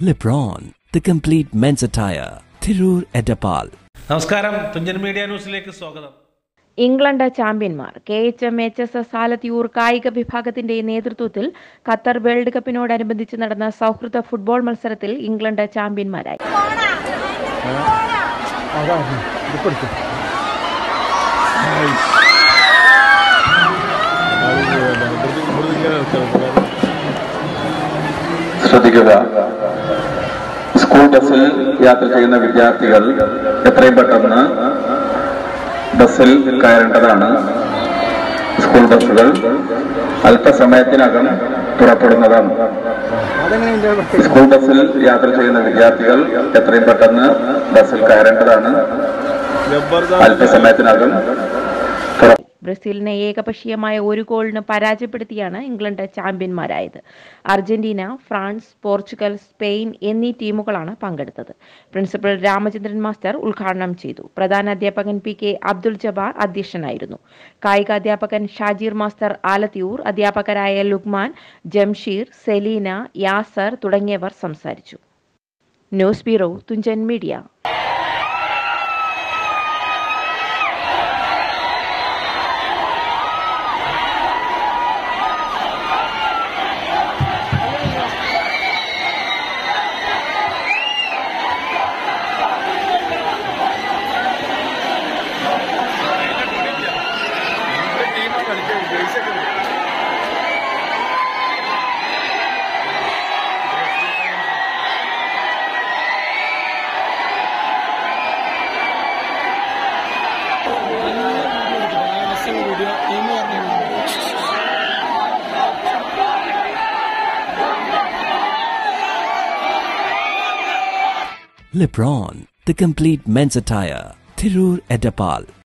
Lipron, the complete men's attire. Thirur Edapal. നമസ്കാരം Thunchan media ന്യൂസിലേക്ക് സ്വാഗതം ഇംഗ്ലണ്ട് ചാമ്പ്യന്മാർ K H M H S S Alathiyur കായിക വിഭാഗത്തിന്റെ നേതൃത്വത്തിൽ ഖത്തർ വേൾഡ് കപ്പിനോടനുബന്ധിച്ച് നടന്ന സൗഹൃദ ഫുട്ബോൾ മത്സരത്തിൽ ഇംഗ്ലണ്ട് ചാമ്പ്യന്മാരായി ശ്രദ്ധിക്കുക സ്കൂൾ ബസ്സിൽ യാത്ര ചെയ്യുന്ന വിദ്യാർത്ഥികൾ എത്രയും പെട്ടെന്ന് ബസ്സിൽ കയറേണ്ടതാണ് സ്കൂൾ ബസ്സുകൾ അല്പസമയത്തിനകം പുറപ്പെടുന്നതാണ് സ്കൂൾ ബസ്സിൽ യാത്ര ചെയ്യുന്ന വിദ്യാർത്ഥികൾ എത്രയും പെട്ടെന്ന് ബസ്സിൽ കയറേണ്ടതാണ് അല്പസമയത്തിനകം പുറ- ബ്രസീലിനെ ഏകപക്ഷീയമായ ഒരു ഗോളിന് പരാജയപ്പെടുത്തിയാണ് ഇംഗ്ലണ്ട് ചാമ്പ്യന്മാരായത് അർജന്റീന ഫ്രാൻസ് പോർച്ചുഗൽ സ്പെയിൻ എന്നീ ടീമുകളാണ് പങ്കെടുത്തത് പ്രിൻസിപ്പൽ രാമചന്ദ്രൻ മാസ്റ്റർ ഉദ്ഘാടനം ചെയ്തു പ്രധാന അധ്യാപകൻ പി കെ അബ്ദുൽ ജബ്ബാർ അധ്യക്ഷനായിരുന്നു കായികാധ്യാപകൻ ഷാജീർ മാസ്റ്റർ ആലത്തിയൂർ അധ്യാപകരായ ലുക്മാൻ ജംഷീർ സെലീന യാസർ തുടങ്ങിയവർ സംസാരിച്ചു news bureau Thunchan media Lipron, the complete men's attire. Thirur Edapal.